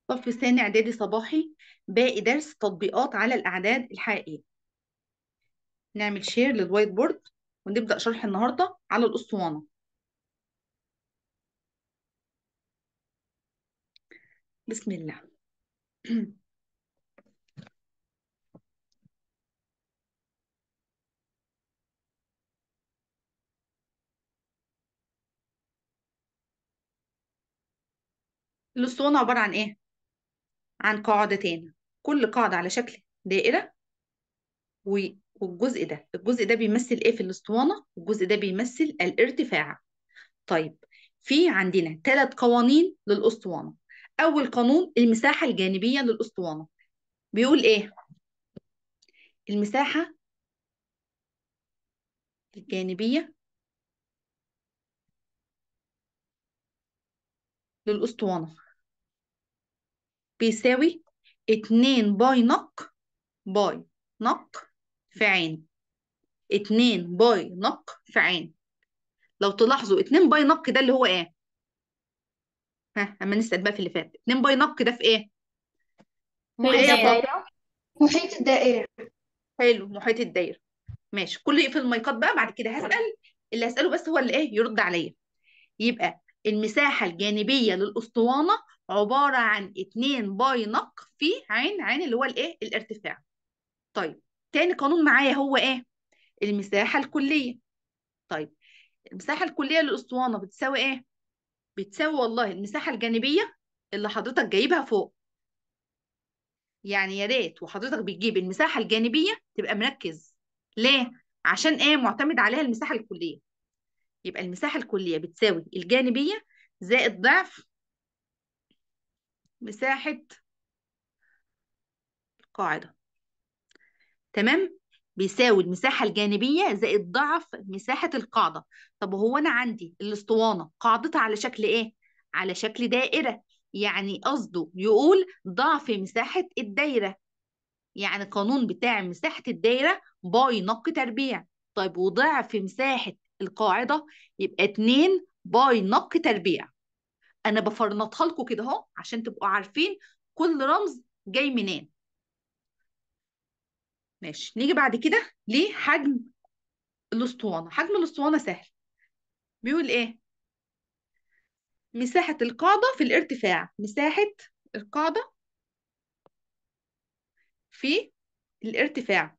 صف ثاني إعدادي صباحي باقي درس تطبيقات على الأعداد الحقيقية نعمل شير للوايت بورد ونبدأ شرح النهاردة على الأسطوانة بسم الله الأسطوانة عبارة عن إيه؟ عن قاعدتين كل قاعدة على شكل دائرة و- والجزء ده الجزء ده بيمثل إيه في الأسطوانة والجزء ده بيمثل الارتفاع طيب في عندنا ثلاث قوانين للأسطوانة أول قانون المساحة الجانبية للأسطوانة بيقول إيه؟ المساحة الجانبية للأسطوانة بيساوي 2 باي نق باي نق في عين 2 باي نق في عين لو تلاحظوا 2 باي نق ده اللي هو ايه ها اما نسأل بقى في اللي فات 2 باي نق ده في ايه في ايه يا الدائرة. بابا محيط الدائرة حلو محيط الدايره ماشي كله يقفل المايكات بقى بعد كده هسأل اللي هسأله بس هو اللي ايه يرد عليا يبقى المساحة الجانبية للأسطوانة عبارة عن 2 باي نق في عين عين اللي هو الايه الارتفاع طيب تاني قانون معايا هو ايه المساحة الكلية طيب المساحة الكلية للأسطوانة بتساوي ايه بتساوي والله المساحة الجانبية اللي حضرتك جايبها فوق يعني يا ريت وحضرتك بتجيب المساحة الجانبية تبقى مركز ليه عشان ايه معتمد عليها المساحة الكلية يبقى المساحة الكلية بتساوي الجانبية زائد ضعف مساحة القاعدة تمام بيساوي المساحة الجانبية زائد ضعف مساحة القاعدة طب وهو أنا عندي الأسطوانة قاعدتها على شكل إيه؟ على شكل دائرة يعني قصده يقول ضعف مساحة الدايرة يعني قانون بتاع مساحة الدايرة باي نق تربيع طيب وضعف مساحة القاعدة يبقى 2 باي نق تربيع أنا بفرنطها لكم كده أهو عشان تبقوا عارفين كل رمز جاي منين ماشي نيجي بعد كده لحجم الاسطوانه حجم الاسطوانه سهل بيقول ايه مساحه القاعده في الارتفاع مساحه القاعده في الارتفاع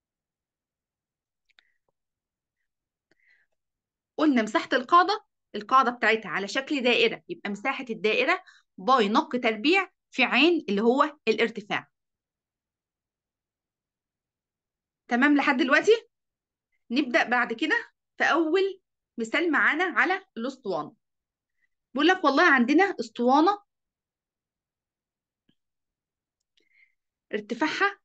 قلنا مساحه القاعده القاعده بتاعتها على شكل دائره يبقى مساحه الدائره باي نق تربيع في عين اللي هو الارتفاع تمام لحد دلوقتي نبدا بعد كده في اول مثال معانا على الاسطوانه بيقول لك والله عندنا اسطوانه ارتفاعها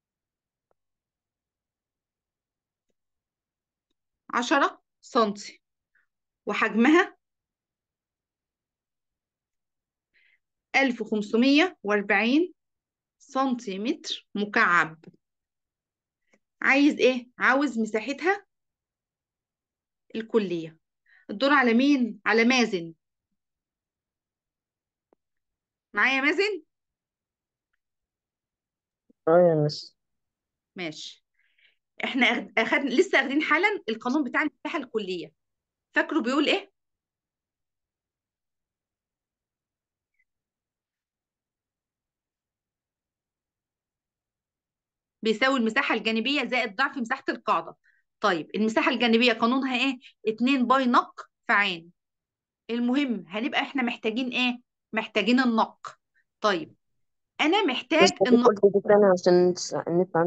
10 سنتي وحجمها 1540 سنتيمتر مكعب عايز ايه عاوز مساحتها الكلية الدور على مين على مازن معايا مازن اه يا مس ماشي احنا أخد... أخد... لسه اخدين حالا القانون بتاع المساحة الكلية فاكره بيقول ايه بيساوي المساحة الجانبية زائد ضعف مساحة القاعدة طيب المساحة الجانبية قانونها ايه 2 باي نق في عين المهم هنبقى احنا محتاجين ايه محتاجين النق طيب انا محتاج بس النق قلت دي تاني عشان نس- نفهم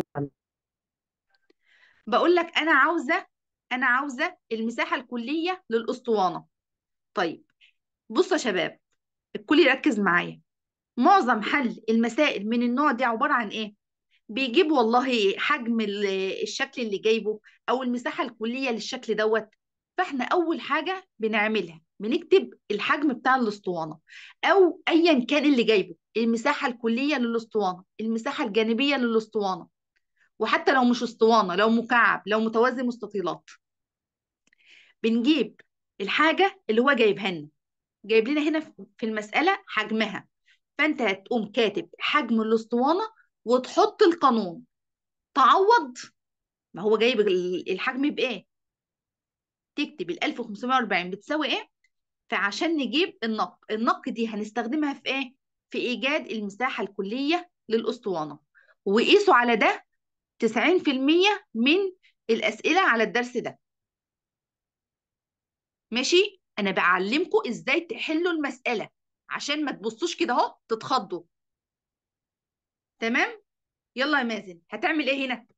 بقول لك انا عاوزة انا عاوزة المساحة الكلية للأسطوانة طيب بصوا يا شباب الكل يركز معايا معظم حل المسائل من النوع دي عبارة عن ايه بيجيب والله حجم ال- الشكل اللي جايبه او المساحة الكلية للشكل دوت فاحنا اول حاجة بنعملها بنكتب الحجم بتاع الاسطوانة او ايا كان اللي جايبه المساحة الكلية للاسطوانة المساحة الجانبية للاسطوانة وحتى لو مش اسطوانة لو مكعب لو متوازي مستطيلات بنجيب الحاجة اللي هو جايبها لنا جايب لنا هنا في المسألة حجمها فانت هتقوم كاتب حجم الاسطوانه وتحط القانون تعوض ما هو جايب ال- الحجم بايه تكتب ال 1540 بتساوي ايه فعشان نجيب النق النق دي هنستخدمها في ايه في ايجاد المساحه الكليه للاسطوانه وقيسوا على ده 90% من الاسئله على الدرس ده ماشي انا بعلمكم ازاي تحلوا المساله عشان ما تبصوش كده اهو تتخضوا تمام يلا يا مازن هتعمل ايه هنا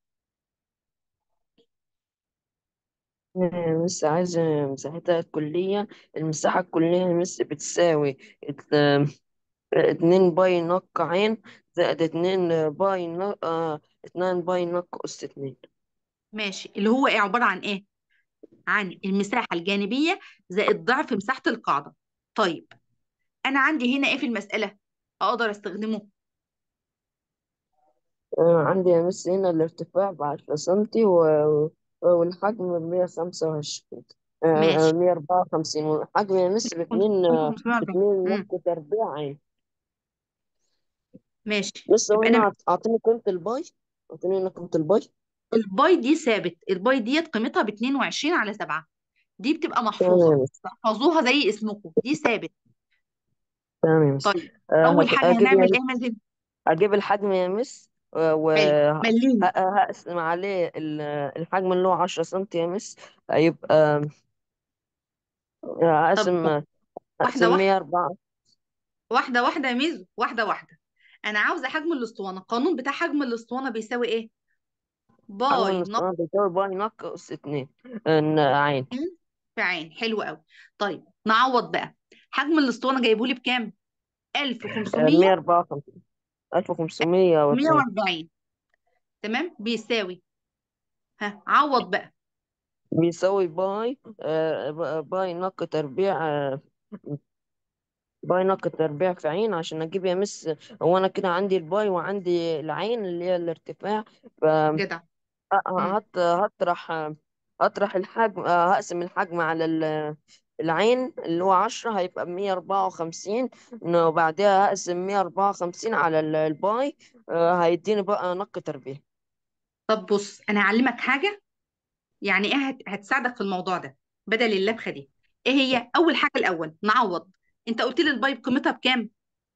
آه، مس عايز مساحتها الكلية المساحة الكلية مس بتساوي ات- آه، اتنين باي نق عين زائد اتنين باي نق آه، اتنين باي نق أس اتنين ماشي اللي هو ايه عباره عن ايه عن المساحه الجانبيه زائد ضعف مساحه القاعده طيب انا عندي هنا ايه في المساله اقدر استخدمه آه، عندي يا مس هنا الارتفاع بعشرة سنتي و- والحجم بمية خمسة وعشرين ماشي مية أربعة وخمسين والحجم يا مس باتنين آه، 1540 باتنين امم نق تربيع عين ماشي بس هو يبقى هنا انا أعط- أعطيني قيمة الباي أعطيني هنا قيمة الباي الباي دي ثابت الباي ديت قيمتها ب 22 على 7 دي بتبقى تمام محفوظه يا مس تحفظوها زي اسمكم دي ثابت تمام يا مس طيب آه، اول هج- حاجه أجيب هنعمل يا ايه مازن اجيب الحجم يا مس حلو مليني وهقسم عليه ال- الحجم اللي هو 10 سنتي يا مس هيبقى طب هقسم واحده هقسم واحده 104 واحده واحده يا ميزو واحده واحده انا عاوزه حجم الاسطوانه القانون بتاع حجم الاسطوانه بيساوي ايه حجم باي ناقص الاسطوانة بيساوي باي نق أس 2 عين في عين حلو قوي طيب نعوض بقى حجم الاسطوانه جايبولي بكام 1500 154 1502 140 تمام بيساوي ها عوض بقى بيساوي باي آه، باي نق تربيع آه، باي نق تربيع في عين عشان اجيب يا مس هو انا كده عندي الباي وعندي العين اللي هي الارتفاع جدع امم هت هطرح هطرح الحجم آه، هقسم الحجم على ال- العين اللي هو عشرة هيبقى بمية أربعة وخمسين وبعدها هقسم مية أربعة وخمسين على ال- الباي آه، هيديني بقى نق تربيع طب بص انا هعلمك حاجه يعني ايه هت- هتساعدك في الموضوع ده بدل اللبخه دي ايه هي اول حاجه الاول نعوض انت قلت لي البايب قيمتها بكام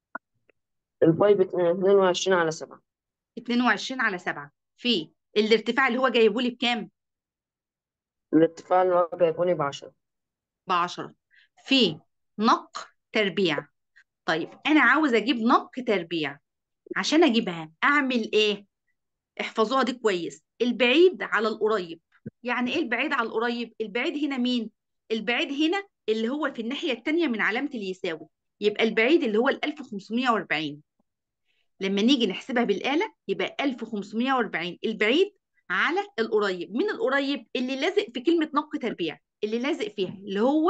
الباي باتنين وعشرين على سبعة 22 على 7 في الارتفاع اللي هو جايبه لي بكام الارتفاع اللي هو هيكون بعشرة ب 10 في نق تربيع طيب انا عاوز اجيب نق تربيع عشان اجيبها اعمل ايه احفظوها دي كويس البعيد على القريب يعني ايه البعيد على القريب البعيد هنا مين البعيد هنا اللي هو في الناحية التانية من علامة اليساوي يبقى البعيد اللي هو ال 1540 لما نيجي نحسبها بالآلة يبقى 1540 البعيد على القريب من القريب اللي لازق في كلمة نق تربيع اللي لازق فيها اللي هو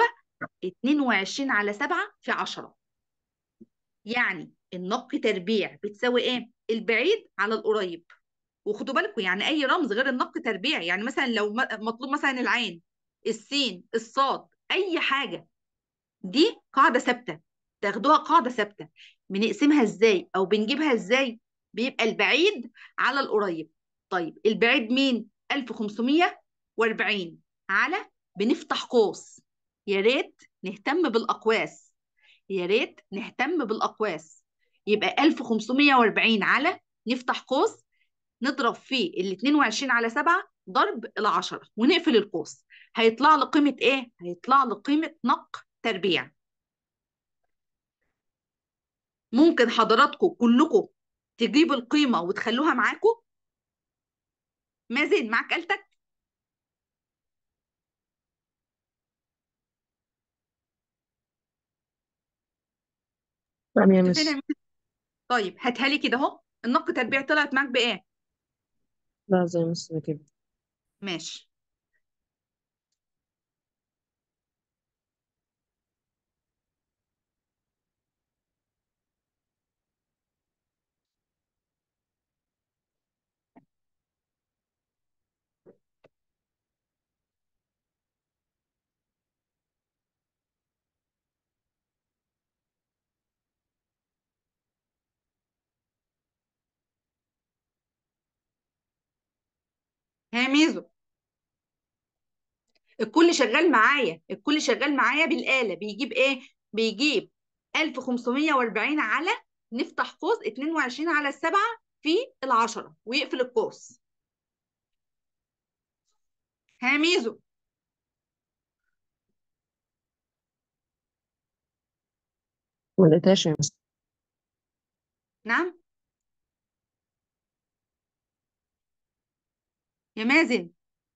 22 على 7 في 10 يعني النق تربيع بتساوي ايه البعيد على القريب وخدوا بالكم يعني اي رمز غير النق تربيع يعني مثلا لو م- مطلوب مثلا العين السين الصاد اي حاجه دي قاعده ثابته تاخدوها قاعده ثابته بنقسمها ازاي او بنجيبها ازاي بيبقى البعيد على القريب طيب البعيد مين 1540 على بنفتح قوس يا ريت نهتم بالاقواس يا ريت نهتم بالاقواس يبقى 1540 على نفتح قوس نضرب فيه ال 22 على 7 ضرب ال 10 ونقفل القوس هيطلع لي قيمة ايه؟ هيطلع لي قيمة نق تربيع ممكن حضراتكم كلكم تجيبوا القيمة وتخلوها معاكم مازن معاك آلتك نعم يا كنت فين يا مس مازن؟ طيب هاتها لي كده اهو النق تربيع طلعت معاك بإيه؟ لا زي مس كده ماشي ها ميزو الكل شغال معايا الكل شغال معايا بالآلة بيجيب ايه بيجيب 1540 على نفتح قوس 22 على السبعة في العشرة ويقفل القوس ها ميزو ما لقيتهاش يا مس نعم يا مازن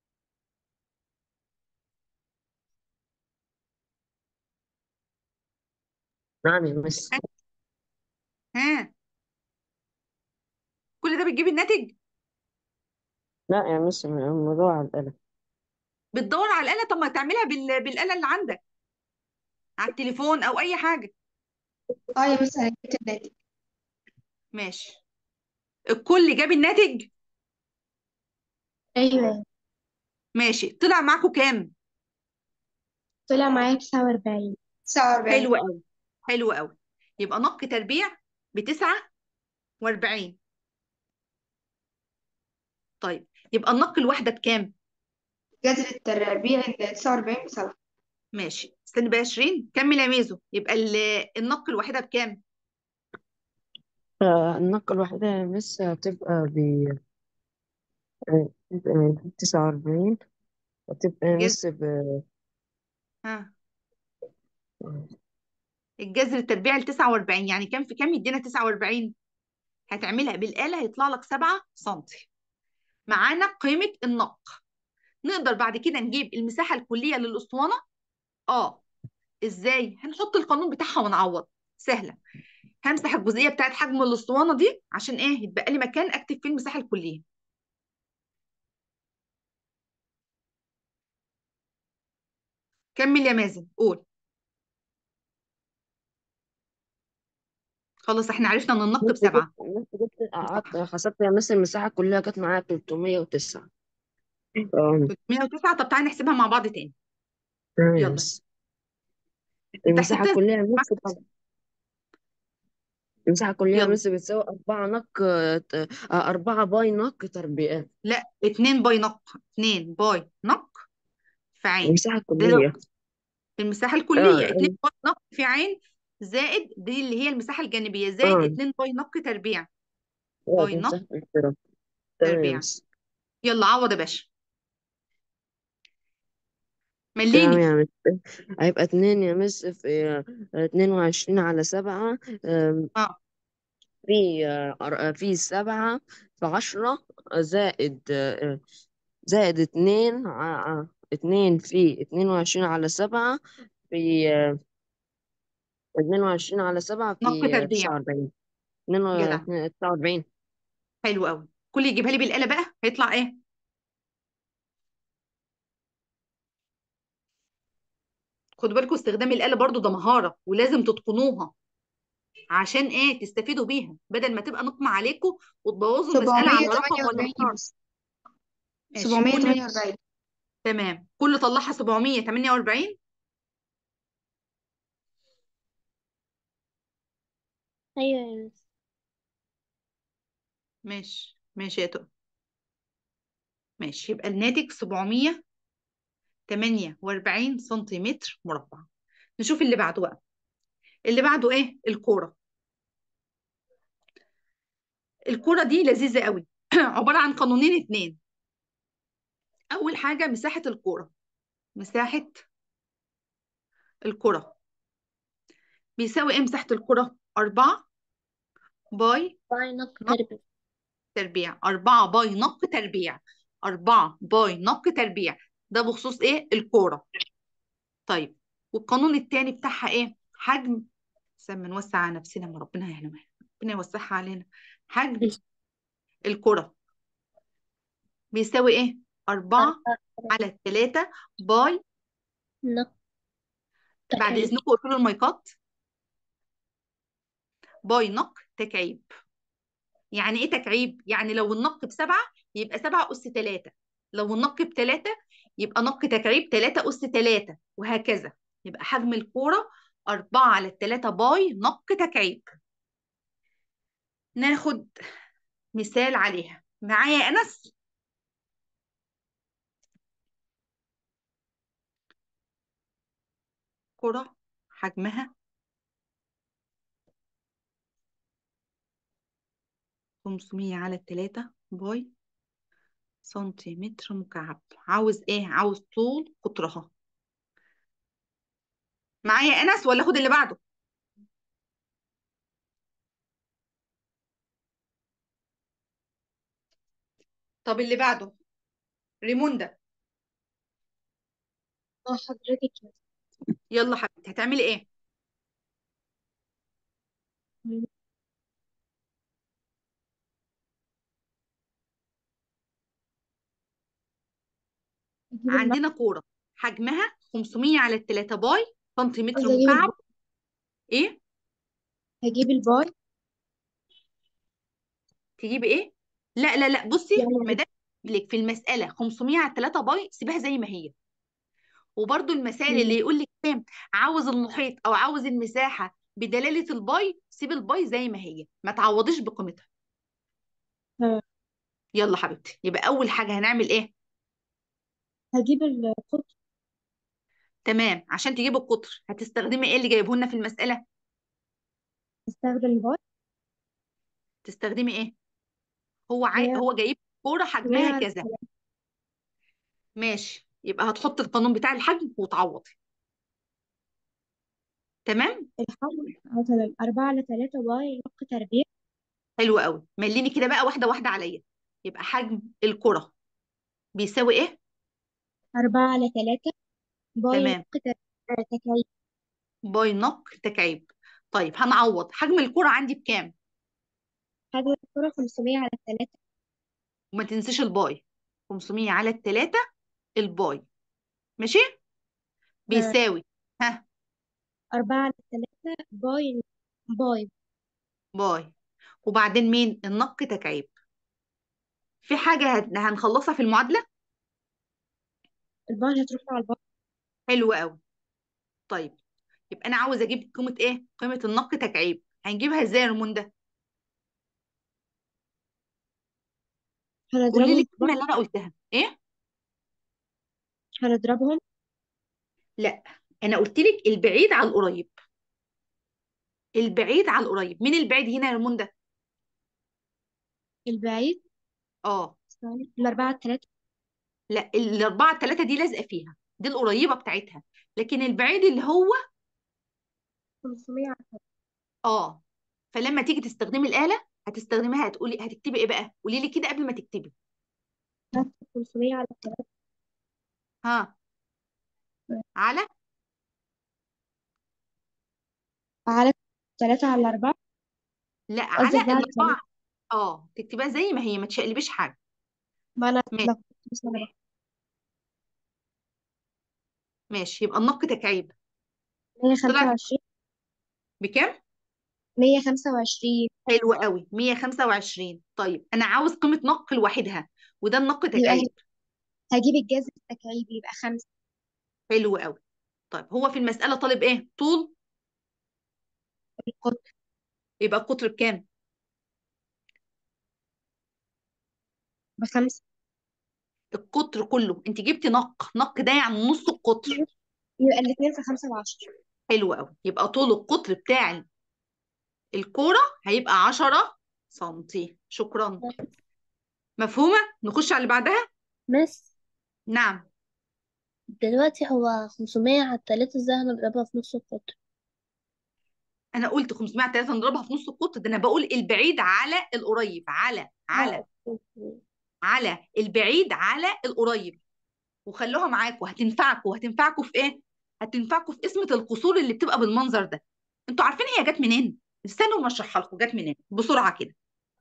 نعم يا مس ها كل ده بتجيب الناتج لا يا مس الموضوع على القلم بتدور على الآلة طب ما تعملها بال... بالآلة اللي عندك على التليفون أو أي حاجة اه يا مس انا جبت الناتج ماشي الكل جاب الناتج ايوه ماشي طلع معاكم كام طلع معايا 49 49 حلو قوي حلو قوي يبقى نق تربيع بتسعة واربعين طيب يبقى النق الواحدة بكام جذر التربيع ال 49 بسبعة ماشي استني بقى 20 كمل يا ميزو يبقى ال- النق الواحدة بكام آه، النقة الواحدة يا مس هتبقى ب آه، تبقى تسعة وأربعين هتبقى يا جذر مس ب ها الجذر التربيع ل 49 يعني كام في كام يدينا 49 هتعملها بالآلة هيطلع لك 7 سم معانا قيمة النق نقدر بعد كده نجيب المساحة الكلية للأسطوانة اه ازاي هنحط القانون بتاعها ونعوض سهلة همسح الجزئية بتاعت حجم الأسطوانة دي عشان ايه يتبقى لي مكان اكتب فيه المساحة الكلية كمل يا مازن قول خلاص احنا عرفنا ان النق مس جبت بسبعة مس جبت قعدت بصراحة حسبت يا مس المساحة كلها كانت معايا 309 اه 309 طب تعالى نحسبها مع بعض تاني تمام يا يلا مس انت المساحة حسبتها كلها يا ازاي مس طبعا المساحة كلها يا يلا مس بتساوي أربعة نق آه، آه، أربعة باي نق تربيع لا 2 باي نق 2 باي نق في عين المساحة ده لو الكلية المساحة اه الكلية 2 باي نق في عين زائد دي اللي هي المساحة الجانبية زائد اه 2 باي نق تربيع اه باي دي نق مساحة الاحتراق تمام يا تربيع مس يلا عوض يا باشا تمام مليني يا مس هيبقى اتنين يا مس في آه، اتنين وعشرين على سبعة آم، اه في آه، أر- آه، في سبعة في عشرة زائد آه، زائد اتنين ع- ع- اتنين في اتنين وعشرين على سبعة في آه، اتنين وعشرين على سبعة نق في آه، تربيع تسعة وأربعين اتنين و- جدع اتنين- تسعة وأربعين حلو قوي كل يجيبها لي بالآلة بقى هيطلع ايه خدوا بالكم استخدام الآلة برضو ده مهارة ولازم تتقنوها عشان ايه تستفيدوا بيها بدل ما تبقى نقمة عليكم وتبوظوا المسألة على رقم ولا 748 اختار بس ماشي كل 748 تمام كل طلعها 748 ايوه يا مس ماشي ماشي يا تقى ماشي يبقى الناتج 748 سنتيمتر مربع نشوف اللي بعده بقى اللي بعده ايه الكورة الكورة دي لذيذة قوي عبارة عن قانونين اتنين أول حاجة مساحة الكورة مساحة الكرة بيساوي ايه مساحة الكرة؟ أربعة باي باي نق نق تربيع تربيع أربعة باي نق تربيع أربعة باي نق تربيع ده بخصوص ايه؟ الكورة طيب والقانون التاني بتاعها ايه؟ حجم سما نوسع على نفسنا ما ربنا يعلم ربنا يوسعها علينا حجم الكرة بيساوي ايه؟ أربعة على تلاتة باي نق بعد تكعيب إذنكم اقفلوا المايكات باي نق تكعيب يعني ايه تكعيب؟ يعني لو النق بسبعة يبقى سبعة أس تلاتة لو النق بتلاتة يبقى نق تكعيب تلاتة أس تلاتة وهكذا يبقى حجم الكورة أربعة على التلاتة باي نق تكعيب ناخد مثال عليها معايا يا أنس كرة حجمها 500 على 3 باي سنتيمتر مكعب عاوز ايه عاوز طول قطرها معايا يا انس ولا خد اللي بعده طب اللي بعده ريموندا اه حضرتك يلا حبيبتي هتعملي ايه هجيب الماء عندنا كورة حجمها 500 على 3 باي سنتيمتر عايزة أجيب مكعب الباي ايه هجيب الباي تجيبي ايه لا لا لا بصي يعني ما دام لك في المسألة 500 على 3 باي سيبها زي ما هي وبرضو المسائل اللي يقول لك ايه عاوز المحيط او عاوز المساحة بدلالة الباي سيب الباي زي ما هي ما تعوضيش بقيمتها تمام. يلا حبيبتي يبقى اول حاجة هنعمل ايه هجيب القطر تمام عشان تجيب القطر هتستخدمي ايه اللي جايبه لنا في المسألة استخدم الباي تستخدمي ايه هو عاي... هي هو جايب كورة 500 حجمها على كذا ماشي يبقى هتحط القانون بتاع الحجم وتعوضي تمام الحجم اه تمام أربعة على تلاتة باي نق تربيع حلو قوي مليني كده بقى واحده واحده عليا يبقى حجم الكره بيساوي ايه أربعة على تلاتة باي تمام نق تر- تكعيب باي نق تكعيب طيب هنعوض حجم الكره عندي بكام حجم الكرة خمسمية على تلاتة وما تنسيش الباي 500 على التلاتة الباي ماشي تمام. بيساوي ها أربعة على تلاتة باي باي باي وبعدين مين النق تكعيب في حاجه هت- هنخلصها في المعادله الباي هتروح مع الباي حلو قوي طيب يبقى انا عاوز اجيب قيمه ايه قيمه النق تكعيب هنجيبها ازاي يا رمونده قولي لي هنضربهم في الكلمه بعض اللي انا قلتها ايه هنضربهم لا انا قلت لك البعيد على القريب البعيد على القريب مين البعيد هنا يا رمونده البعيد اه ثواني. الأربعة على تلاتة لا الاربعه الثلاثه دي لازقه فيها دي القريبه بتاعتها لكن البعيد اللي هو خمسمية على اه فلما تيجي تستخدمي الاله هتستخدميها هتقولي هتكتبي ايه بقى قولي لي كده قبل ما تكتبي تلاتة خمسمية على تلاتة ها على على تلاتة على أربعة لا قصدي على أربعة على تلاتة الاربعه اه تكتبيها زي ما هي ما تشقلبيش حاجه ما أنا ماشي اتلخبطت بصراحة ماشي يبقى النق تكعيب مية خمسة طلعت وعشرين بكام مية خمسة وعشرين حلو قوي 125 طيب انا عاوز قيمه نق لوحدها وده النق يبقى تكعيب هجيب الجذر التكعيبي يبقى خمسة حلو قوي طيب هو في المساله طالب ايه طول القطر يبقى القطر بكام بخمسة القطر كله انت جبتي نق نق ده يعني نص القطر يبقى الاتنين في خمسة وعشرة حلو قوي يبقى طول القطر بتاع الكوره هيبقى 10 سنتي شكرا مفهومه نخش على اللي بعدها بس نعم دلوقتي هو 500 على التلاتة ازاي هنضربها في نص القطر انا قلت 500 على 3 نضربها في نص القطر ده انا بقول البعيد على القريب على على اه اوكي على البعيد على القريب وخلوها معاكم هتنفعكم وهتنفعكم في ايه هتنفعكم في قسمة القصور اللي بتبقى بالمنظر ده انتوا عارفين هي جت منين استنوا ما اشرحها لكم جت منين بسرعة كده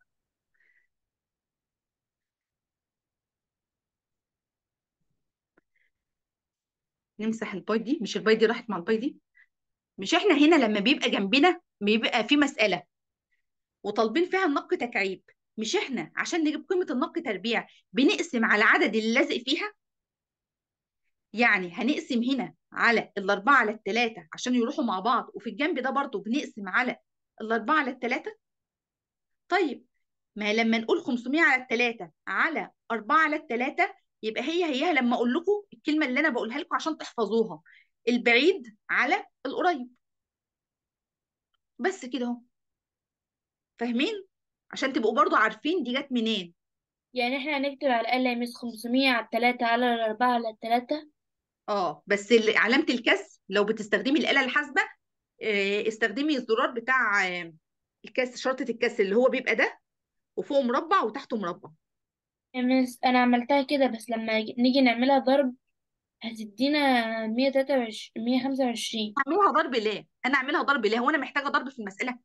نمسح الباي دي مش الباي دي راحت مع الباي دي مش احنا هنا لما بيبقى جنبنا بيبقى في مسألة وطالبين فيها النق تكعيب مش احنا عشان نجيب قيمة النق تربيع بنقسم على عدد اللي لازق فيها يعني هنقسم هنا على الأربعة على التلاتة عشان يروحوا مع بعض وفي الجنب ده برضو بنقسم على الأربعة على التلاتة طيب ما لما نقول 500 على التلاتة على 4 على التلاتة يبقى هي هي لما أقول لكم الكلمة اللي أنا بقولها لكم عشان تحفظوها البعيد على القريب بس كده اهو فاهمين عشان تبقوا برضو عارفين دي جت منين يعني احنا هنكتب على الآلة يا مس 500 على التلاتة على الأربعة على التلاتة اه بس ال- علامة الكسر لو بتستخدمي الآلة الحاسبة آه، استخدمي الزرار بتاع آه، الكسر شرطة الكسر اللي هو بيبقى ده وفوقه مربع وتحته مربع يا مس أنا عملتها كده بس لما ج- نيجي نعملها ضرب هتدينا مية تلاتة وعشرين مية خمسة وعشرين اعملها ضرب ليه انا اعملها ضرب ليه هو انا محتاجة ضرب في المسألة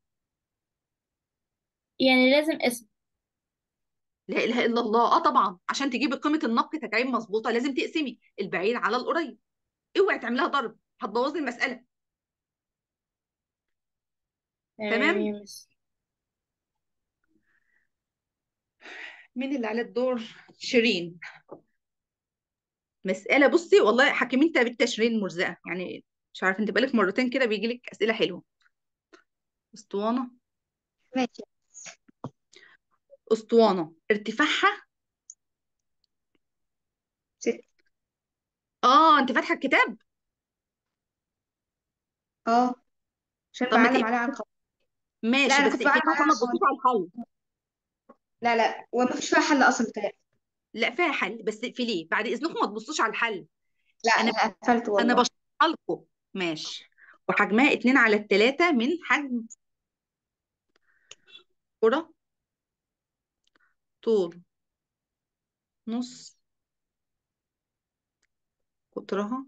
يعني لازم اسم لا اله الا الله اه طبعا عشان تجيبي قيمة النق تكعيب مظبوطة لازم تقسمي البعيد على القريب اوعي تعمليها ضرب هتبوظي المسألة تمام تمام يا مس مين اللي على الدور شيرين مسألة بصي والله حكيم انت بنت شيرين مرزقة يعني مش عارفه انت بقالك مرتين كده بيجي لك أسئلة حلوة اسطوانة ماشي اسطوانة ارتفاعها ست اه انت فاتحة الكتاب اه عشان طب ما بعلم تقفلي عليها على الخط لا ماشي انا بس كنت اقفليها بعلم عليها عشان ما على تبصيش الخط على الحل لا لا وما فيش فيها حل اصلا بتاعي لا فيها حل بس اقفليه بعد اذنكم ما تبصوش على الحل لا انا انا قفلت انا والله بشرحها لكم ماشي وحجمها 2 على 3 من حجم كرة طول نص قطرها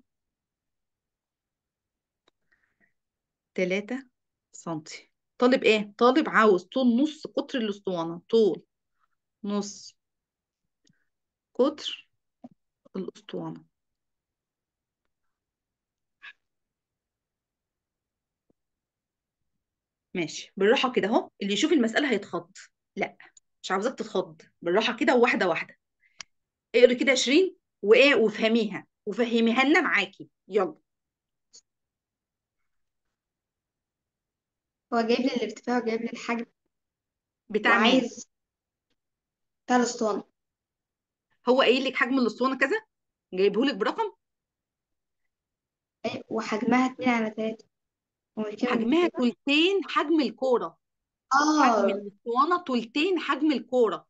3 سنتي طالب ايه طالب عاوز طول نص قطر الاسطوانة طول نص قطر الاسطوانة ماشي بالراحة كده اهو اللي يشوف المسألة هيتخض لا مش عاوزاك تتخض بالراحة كده وواحدة واحدة اقري كده 20 وايه وافهميها وفهميها لنا معاكي يلا هو جايب لي الارتفاع وجايب لي الحجم بتاع مين وعايز بتاع الاسطوانة هو قايل لك حجم الاسطوانة كذا جايبهولك برقم أي- وحجمها اتنين على تلاتة هو كده حجمها كده تلتين حجم الكورة حجم اه الاسطوانة تلتين حجم الكورة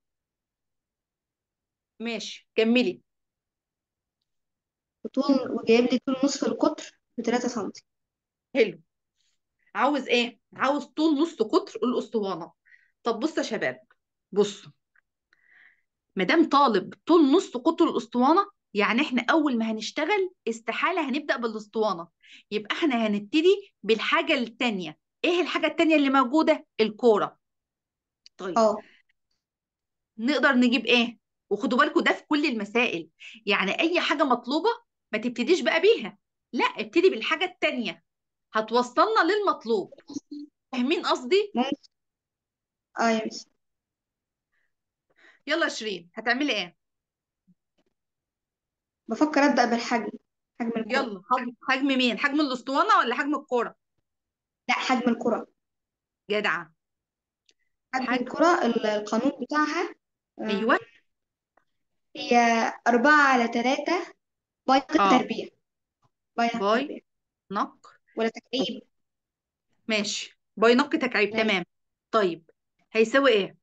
ماشي كملي وطول وجايب لي طول نصف القطر بتلاتة سنتي حلو عاوز ايه عاوز طول نص قطر الاسطوانة طب بص يا شباب بصوا ما دام طالب طول نص قطر الاسطوانة يعني احنا اول ما هنشتغل استحالة هنبدأ بالاسطوانة يبقى احنا هنبتدي بالحاجة التانية ايه الحاجة التانية اللي موجودة الكورة طيب اه نقدر نجيب ايه وخدوا بالكم ده في كل المسائل يعني اي حاجة مطلوبة ما تبتديش بقى بيها لا ابتدي بالحاجة التانية هتوصلنا للمطلوب فاهمين قصدي ممكن اه يا مس يلا شيرين هتعملي ايه بفكر ابدأ بالحجم حجم الكرة يلا حجم حجم مين حجم الاسطوانة ولا حجم الكورة لا حجم الكرة جدعة حجم حجم الكرة ال- القانون بتاعها آه، ايوه هي أربعة على تلاتة باي اه تربيع باي باي تربيع نق ولا تكعيب ماشي باي نق تكعيب ماشي تمام طيب هيساوي ايه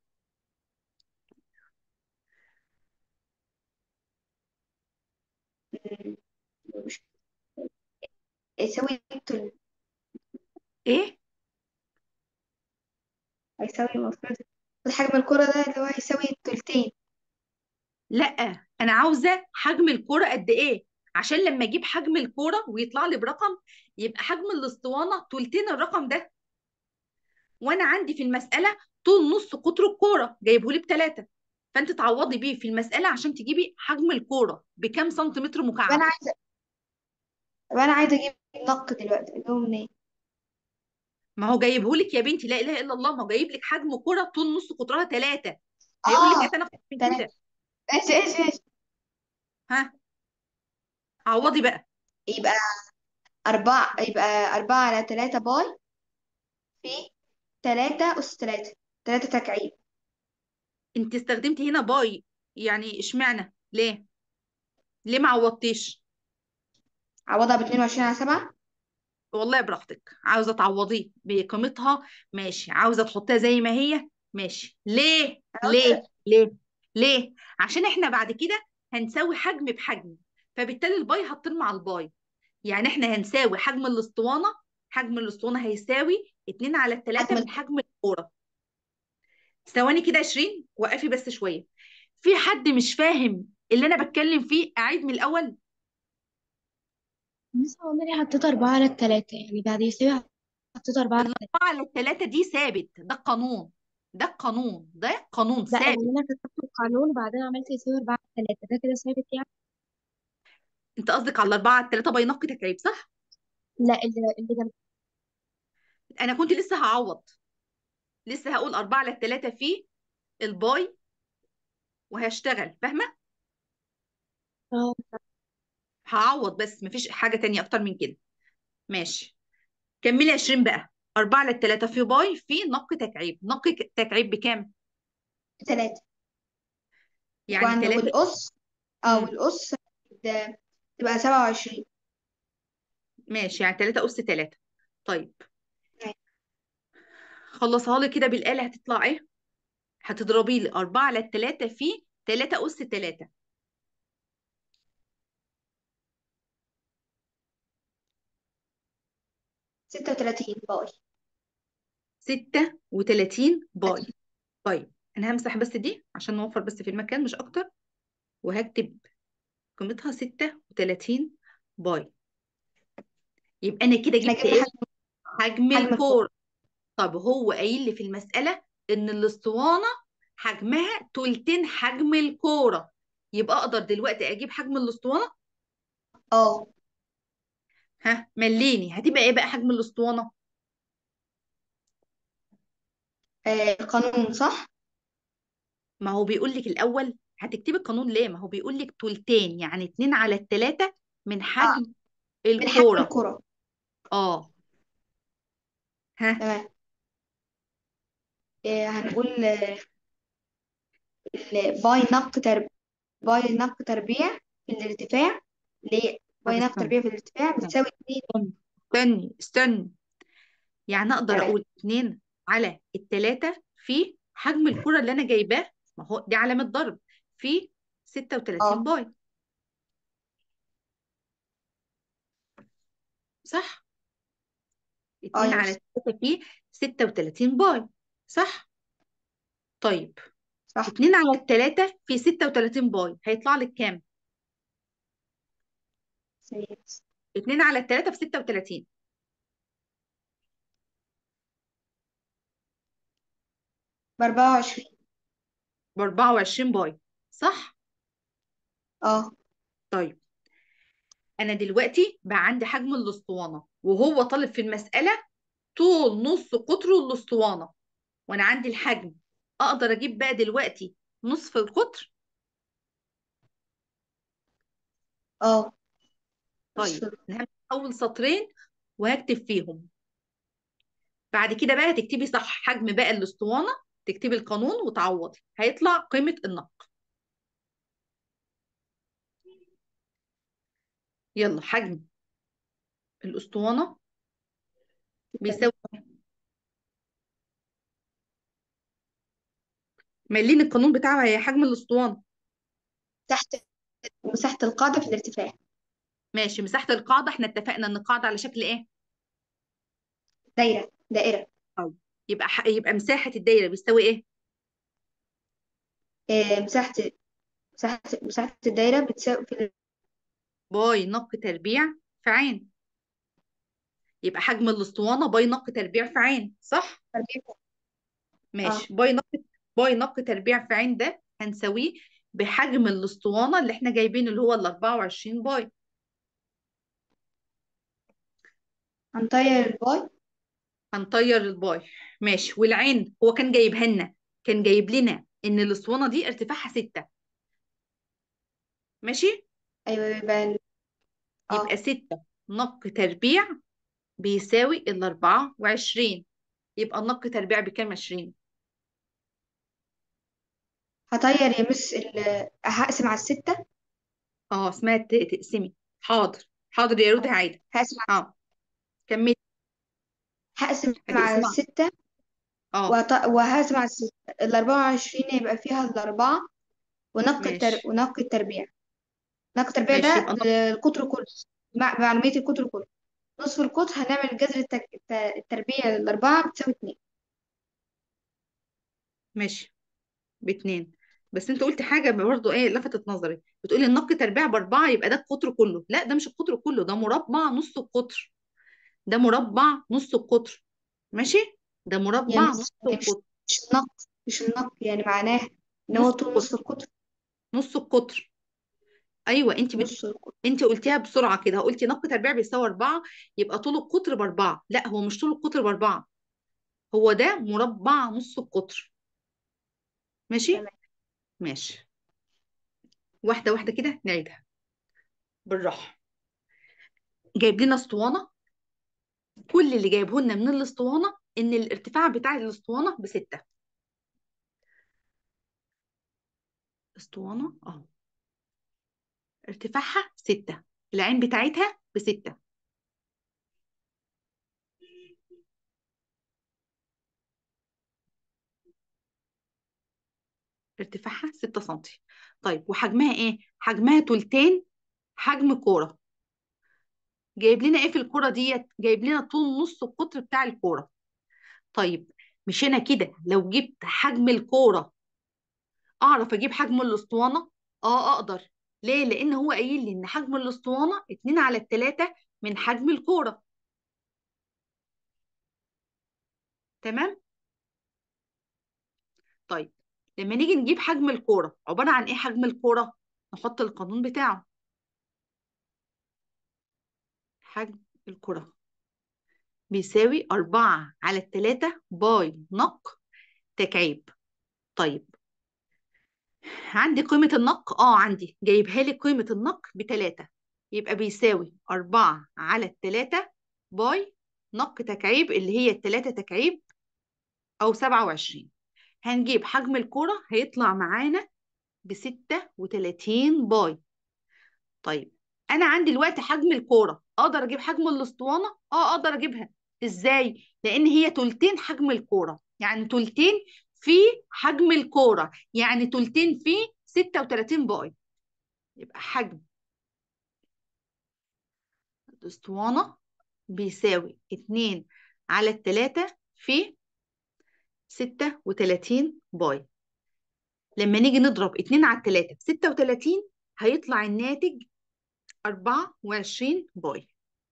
مم، مش هيساوي تل- ايه هيساوي المفروض حجم الكرة ده اللي هو هيساوي تلتين لا انا عاوزه حجم الكوره قد ايه عشان لما اجيب حجم الكوره ويطلع لي برقم يبقى حجم الاسطوانه تلتين الرقم ده وانا عندي في المساله طول نص قطر الكوره جايبه لي بثلاثه فانت تعوضي بيه في المساله عشان تجيبي حجم الكوره بكام سنتيمتر طب مكعب أنا عايزة طب أنا عايزة أجيب نق دلوقتي أجيبه منين؟ ما هو جايبه لك يا بنتي لا اله الا الله ما هو جايب لك حجم كوره طول نص قطرها ثلاثه هيقول لك آه ايه تناقض من تلاتة كده إيش إيش إيش ها عوضي بقى يبقى أربعة يبقى أربعة على تلاتة باي في تلاتة أس تلاتة تلاتة تكعيب انت استخدمتي هنا باي يعني اشمعنى ليه ليه ما عوضتيش عوضها ب 22 على 7 والله براحتك عاوزة تعوضيه بقيمتها ماشي عاوزة تحطيها زي ما هي ماشي ليه انا ليه قلت ليه ليه عشان احنا بعد كده هنساوي حجم بحجم فبالتالي الباي هتطير مع الباي يعني احنا هنساوي حجم الاسطوانة حجم الاسطوانة هيساوي 2 على 3 حجم من حجم الكورة ثواني كده 20 وقفي بس شوية في حد مش فاهم اللي انا بتكلم فيه اعيد من الاول بس هو أنا حطيت أربعة على التلاتة يعني بعد يساوي حطيت أربعة على التلاتة الأربعة على الثلاثة دي ثابت ده القانون ده القانون ده قانون لا يعني ثابت أنا كتبت القانون وبعدين عملت يساوي أربعة على التلاتة ده كده ثابت يعني انت قصدك على الأربعة على الثلاثة بينقي تكعيب صح؟ لا اللي اللي جنب أنا كنت لسه هعوض لسه هقول أربعة على الثلاثة في الباي وهشتغل فاهمة؟ اه هعوض بس مفيش حاجة تانية أكتر من كده ماشي كملي 20 بقى أربعة على الثلاثة في باي في نقي تكعيب نقي ك- تكعيب بكام؟ 3 يعني وعند 3 والقص اه مم. والقص ده تبقى 27 ماشي يعني 3 أس 3 طيب خلصها لي كده بالآلة هتطلع إيه؟ هتضربي لي 4 على الثلاثة في 3 أس 3 36 باي 36 باي طيب انا همسح بس دي عشان نوفر بس في المكان مش اكتر وهكتب قيمتها 36 باي يبقى انا كده احنا جبت جبنا ايه حجم حجم حجم الكورة الكور طب هو قايل لي في المسألة ان الاسطوانة حجمها تلتين حجم الكورة يبقى اقدر دلوقتي اجيب حجم الاسطوانة اه ها مليني هتبقى ايه بقى حجم الاسطوانة آه، القانون صح ما هو بيقول لك الاول هتكتبي القانون ليه ما هو بيقول لك تلتين يعني 2 على التلاتة من اه حجم من حجم الكورة الكرة اه ها تمام آه، هنقول آه، ال- باي نق تربيع باي نق تربيع في الارتفاع ليه طب باي نق استنى تربيع في الارتفاع استنى بتساوي 2 استنى استني استني يعني اقدر تمام اقول 2 على التلاتة في حجم الكرة اللي انا جايباه ما هو دي علامة ضرب في 36 اه باي صح 2 اه يا على مس التلاتة في 36 باي صح طيب صح 2 على التلاتة في 36 باي هيطلع لك كام ثانية بس. 2 على التلاتة في 36 ب 24 ب 24 باي صح اه طيب انا دلوقتي بقى عندي حجم الاسطوانة وهو طالب في المسألة طول نص قطره الاسطوانة وانا عندي الحجم اقدر اجيب بقى دلوقتي نصف القطر اه طيب نصف انا همسك اول سطرين وهكتب فيهم بعد كده بقى هتكتبي صح حجم بقى الاسطوانة تكتبي القانون وتعوضي هيطلع قيمة النق يلا حجم الاسطوانة بيساوي مالين القانون بتاعها هي حجم الاسطوانة تحت مساحة القاعدة في الارتفاع ماشي مساحة القاعدة احنا اتفقنا ان القاعدة على شكل ايه دايرة دائرة طيب يبقى ح... يبقى مساحة الدايرة بيساوي ايه آه، مساحة مساحة مساحة الدايرة بتساوي في باي نق تربيع في عين يبقى حجم الاسطوانة باي نق تربيع في عين صح التربيع اه ماشي باي نق باي نق تربيع في عين ده هنساويه بحجم الاسطوانة اللي احنا جايبينه اللي هو ال 24 باي هنطير الباي هنطير الباي ماشي والعين هو كان جايبها لنا كان جايب لنا ان الاسطوانة دي ارتفاعها 6 ماشي أيوة يبقى ال- يبقى اه 6 نق تربيع بيساوي ال 24 يبقى النق تربيع بكام 20 هطير يا مس ال- هقسم على الستة اه اسمها ت- تقسمي حاضر حاضر يا رودي عادي هقسم اه كملي هقسم على هتقسمها الستة اه وهط- وهقسم على الستة الأربعة وعشرين يبقى فيها الأربعة ونق التر... ماشي ونق التربيع نق التربيع ماشي ده يبقى نق- للقطر كله مع معلومية القطر كله نصف القطر هنعمل جذر التك... الت- التربيع للأربعة بتساوي اتنين ماشي باتنين بس انت قلت حاجه برضه ايه لفتت نظري بتقولي النق تربيع باربعه يبقى ده القطر كله لا ده مش القطر كله ده مربع نص القطر ده مربع نص القطر ماشي ده يا مربع مس نص يعني مش القطر مش النق مش النق يعني معناه إن هو نص طول نص القطر القطر نص القطر ايوه انت بت... نص القطر انت قلتيها بسرعه كده قلتي نق تربيع بيساوي اربعه يبقى طول القطر باربعه لا هو مش طول القطر باربعه هو ده مربع نص القطر ماشي تمام ماشي واحده واحده كده نعيدها بالراحه جايب لنا اسطوانه كل اللي جايبه لنا من الاسطوانه ان الارتفاع بتاع الاسطوانه بستة اسطوانه اه ارتفاعها ستة العين بتاعتها بستة ارتفاعها ستة سنتي طيب وحجمها ايه حجمها تلتين حجم كوره جايب لنا ايه في الكوره ديت جايب لنا طول نص القطر بتاع الكوره طيب مش انا كده لو جبت حجم الكوره اعرف اجيب حجم الاسطوانه اه اقدر ليه لان هو قايل لي ان حجم الاسطوانه 2 على 3 من حجم الكوره تمام طيب لما نيجي نجيب حجم الكوره عباره عن ايه حجم الكوره نحط القانون بتاعه حجم الكره بيساوي 4 على 3 باي نق تكعيب طيب عندي قيمة النق اه عندي جايبها لي قيمة النق بتلاتة يبقى بيساوي أربعة على التلاتة باي نق تكعيب اللي هي التلاتة تكعيب أو سبعة وعشرين هنجيب حجم الكرة هيطلع معانا بستة وتلاتين باي طيب أنا عندي دلوقتي حجم الكرة أقدر أجيب حجم الأسطوانة اه أقدر أجيبها إزاي؟ لأن هي تلتين حجم الكرة يعني تلتين في حجم الكرة يعني تلتين في 36 باي يبقى حجم الاسطوانة بيساوي 2 على التلاتة في 36 باي لما نيجي نضرب 2 على التلاتة في 36 هيطلع الناتج 24 باي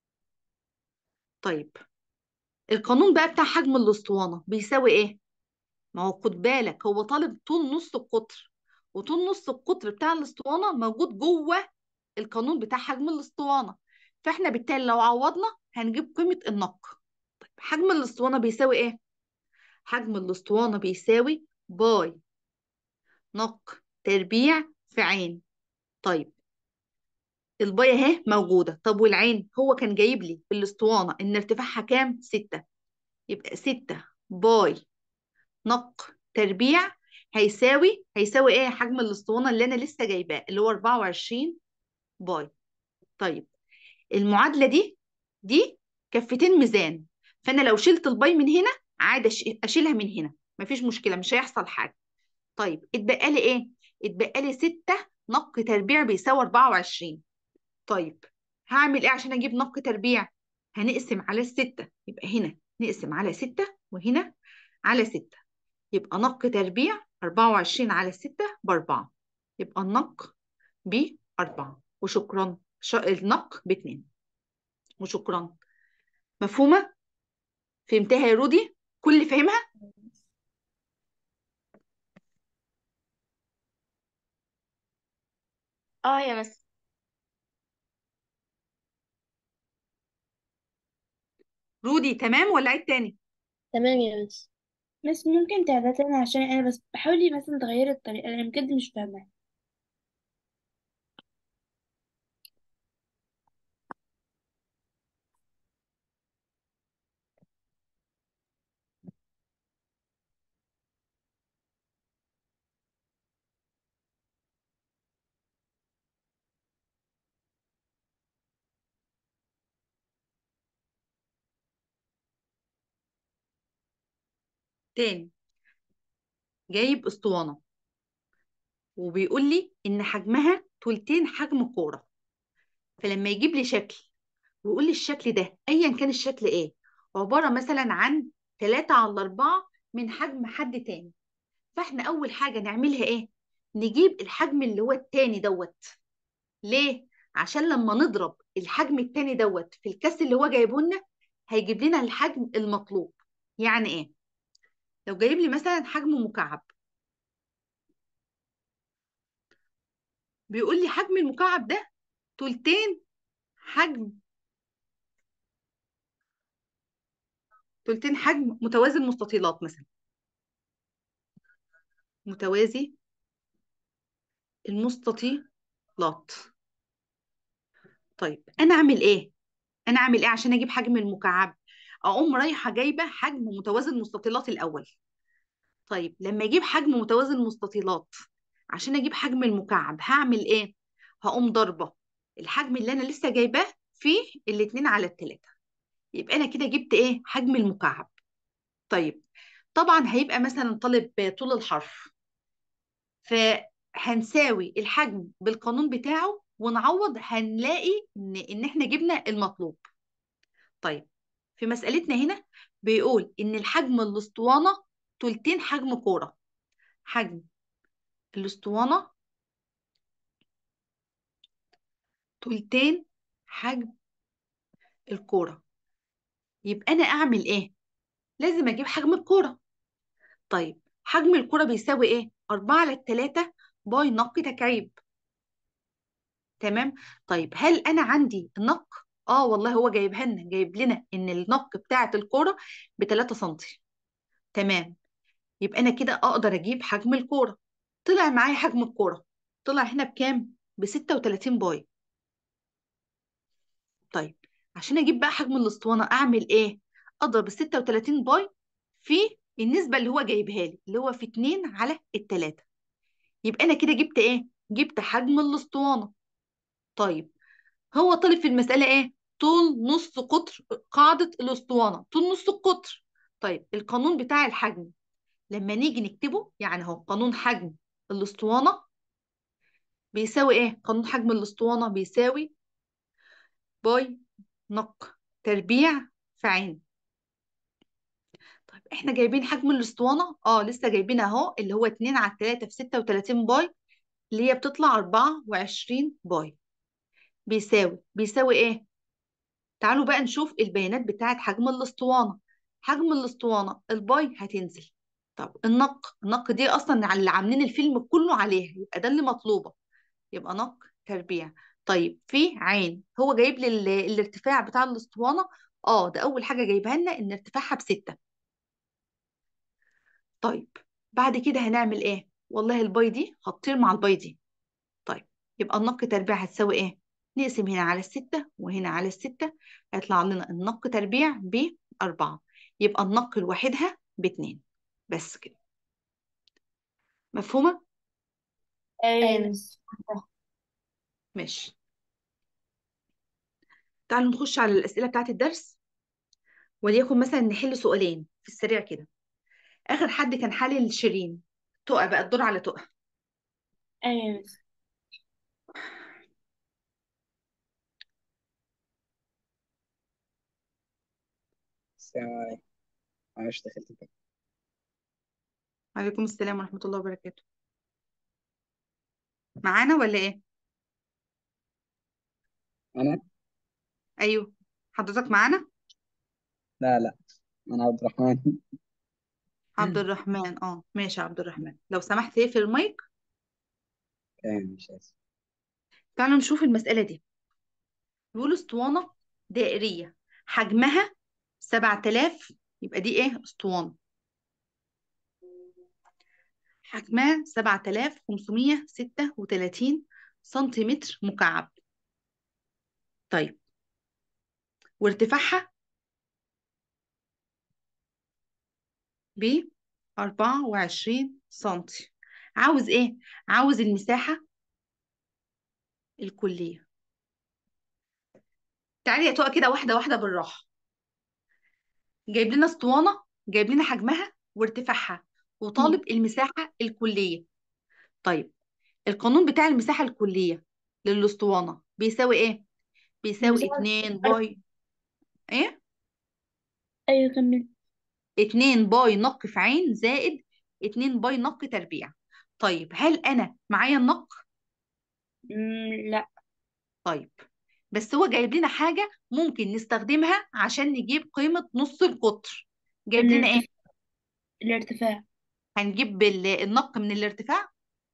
طيب القانون بقى بتاع حجم الاسطوانة بيساوي ايه؟ ما هو خد بالك هو طالب طول نص القطر وطول نص القطر بتاع الاسطوانة موجود جوه القانون بتاع حجم الاسطوانة فاحنا بالتالي لو عوضنا هنجيب قيمة النق طيب حجم الاسطوانة بيساوي ايه؟ حجم الاسطوانة بيساوي باي نق تربيع في عين طيب الباي اهي موجودة طب والعين هو كان جايب لي في الاسطوانة ان ارتفاعها كام؟ ستة يبقى ستة باي نق تربيع هيساوي هيساوي ايه حجم الاسطوانة اللي انا لسه جايباه اللي هو 24 باي طيب المعادلة دي دي كفتين ميزان فانا لو شلت الباي من هنا عادي أش- اشيلها من هنا مفيش مشكلة مش هيحصل حاجة طيب اتبقى لي ايه اتبقى لي 6 نق تربيع بيساوي 24 طيب هعمل ايه عشان اجيب نق تربيع هنقسم على الستة يبقى هنا نقسم على ستة وهنا على ستة يبقى نق تربيع 24 على الستة بأربعة يبقى النق بأربعة وشكرا ش... النق باتنين وشكرا مفهومة؟ فهمتها يا رودي؟ كل اللي فاهمها؟ اه يا مس رودي تمام ولا عيد تاني؟ تمام يا مس مس ممكن تعيدها تاني عشان انا بس بحاولي مثلا تغيري الطريقة انا بجد مش فاهمة تاني جايب اسطوانة وبيقول لي ان حجمها تلتين حجم كورة فلما يجيب لي شكل ويقول لي الشكل ده ايا كان الشكل ايه عبارة مثلا عن 3 على 4 من حجم حد تاني فاحنا اول حاجة نعملها ايه نجيب الحجم اللي هو التاني دوت ليه عشان لما نضرب الحجم التاني دوت في الكاس اللي هو جايبه لنا هيجيب لنا الحجم المطلوب يعني ايه لو جايب لي مثلا حجم مكعب بيقول لي حجم المكعب ده تلتين حجم تلتين حجم متوازي المستطيلات مثلا متوازي المستطيلات طيب انا اعمل ايه انا اعمل ايه عشان اجيب حجم المكعب اقوم رايحه جايبه حجم متوازي المستطيلات الاول طيب لما اجيب حجم متوازي المستطيلات عشان اجيب حجم المكعب هعمل ايه هقوم ضاربه الحجم اللي انا لسه جايباه في الاتنين على التلاتة يبقى انا كده جبت ايه حجم المكعب طيب طبعا هيبقى مثلا طالب طول الحرف فهنساوي الحجم بالقانون بتاعه ونعوض هنلاقي ان ان احنا جبنا المطلوب طيب في مسألتنا هنا بيقول ان الحجم الاسطوانة تلتين حجم كورة حجم الاسطوانة تلتين حجم الكورة يبقى انا اعمل ايه لازم اجيب حجم الكورة طيب حجم الكرة بيساوي ايه 4 على 3 باي نق تكعيب تمام طيب هل انا عندي نق اه والله هو جايبها لنا جايب لنا ان النق بتاعه الكرة ب 3 سم تمام يبقى انا كده اقدر اجيب حجم الكرة طلع معايا حجم الكرة طلع هنا بكام ب 36 باي طيب عشان اجيب بقى حجم الاسطوانة اعمل ايه اضرب ال 36 باي في النسبة اللي هو جايبها لي اللي هو في 2 على التلاتة يبقى انا كده جبت ايه جبت حجم الاسطوانة طيب هو طالب في المسألة ايه طول نص قطر قاعدة الاسطوانة طول نص القطر طيب القانون بتاع الحجم لما نيجي نكتبه يعني هو قانون حجم الاسطوانة بيساوي ايه قانون حجم الاسطوانة بيساوي باي نق تربيع في عين طيب احنا جايبين حجم الاسطوانة اه لسه جايبين اهو اللي هو 2 على 3 في 36 باي اللي هي بتطلع 24 باي بيساوي بيساوي ايه تعالوا بقى نشوف البيانات بتاعت حجم الاسطوانة حجم الاسطوانة الباي هتنزل طب النق النق دي اصلا اللي عاملين الفيلم كله عليها يبقى ده اللي مطلوبة يبقى نق تربيع طيب في عين هو جايب لي ال- الارتفاع بتاع الاسطوانة اه ده اول حاجة جايبها لنا ان ارتفاعها بستة طيب بعد كده هنعمل ايه والله الباي دي هتطير مع الباي دي طيب يبقى النق تربيع هتساوي ايه نقسم هنا على الستة وهنا على الستة هيطلع لنا النق تربيع بأربعة يبقى النق لوحدها باتنين بس كده مفهومة؟ ايوه يا أيوة. مس ماشي تعالوا نخش على الأسئلة بتاعت الدرس وليكن مثلا نحل سؤالين في السريع كده آخر حد كان حل شيرين تقع بقى الدور على تقع ايوه يا مس السلام عليكم معلش دخلت كده وعليكم السلام ورحمة الله وبركاته معانا ولا ايه؟ أنا أيوه حضرتك معانا؟ لا لا أنا عبد الرحمن عبد الرحمن اه ماشي يا عبد الرحمن لو سمحت اقفل المايك تمام مش آسف تعالوا نشوف المسألة دي بيقول اسطوانة دائرية حجمها 7000 يبقى دي ايه اسطوانة حجمها 7536 سنتيمتر مكعب طيب وارتفاعها ب 24 سنتي عاوز ايه عاوز المساحة الكلية تعالي يا تقى كده واحدة واحدة بالراحة جايب لنا اسطوانة جايب لنا حجمها وارتفاعها وطالب المساحة الكلية طيب القانون بتاع المساحة الكلية للأسطوانة بيساوي ايه بيساوي المساحة 2 باي ايه أيوة كمل 2 باي نق في عين زائد 2 باي نق تربيع طيب هل انا معايا النق مم، لا طيب بس هو جايب لنا حاجة ممكن نستخدمها عشان نجيب قيمة نص القطر جايب لنا ايه الارتفاع الارتفاع هنجيب ال- النق من الارتفاع